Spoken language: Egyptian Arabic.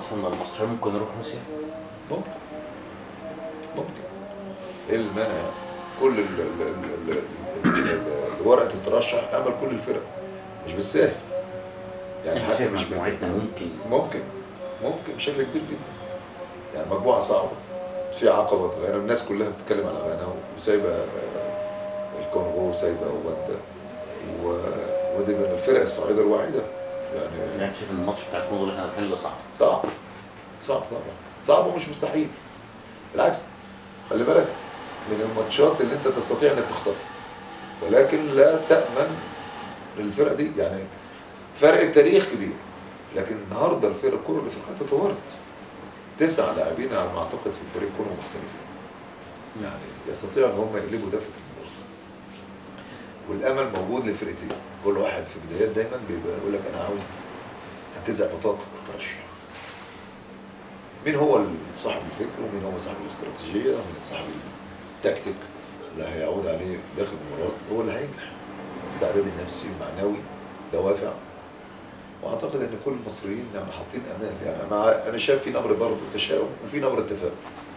اصلا المصريين ممكن يروحوا روسيا ممكن ممكن ايه المانع يعني كل ال ال ال ال ال- ال- ورقه الترشح عمل كل الفرق مش بالساهل يعني انت حتى شايف مش مجموعتنا بال- ممكن ممكن ممكن بشكل كبير جدا يعني مجموعه صعبه في عقبه غانا الناس كلها بتتكلم على غانا وسايبه آه، الكونغو وسايبه اوغندا و- ودي من الفرق الصعيده الوحيده يعني يعني انت شايف الماتش بتاع الكونغو اللي احنا رايحين له صعب صعب صعب طبعا صعب ومش مستحيل بالعكس خلي بالك من الماتشات اللي انت تستطيع انك تخطفها ولكن لا تأمن للفرقة دي يعني فرق التاريخ كبير لكن النهارده الفرق الكورة الافريقية تطورت تسع لاعبين على ما اعتقد في الفريق كلهم مختلفين يعني يستطيعوا ان هم يقلبوا ده في المباراة والامل موجود للفرقتين كل واحد في البدايات دايما بيبقى يقول لك انا عاوز انتزع بطاقه الترشح مين هو صاحب الفكر ومين هو صاحب الاستراتيجيه ومين صاحب التكتيك اللي هيعود عليه داخل المباراه هو اللي هينجح الاستعداد النفسي والمعنوي دوافع واعتقد ان كل المصريين يعني حاطين امال يعني انا انا شايف في نبره برضه تشاؤم وفي نبره تفاؤل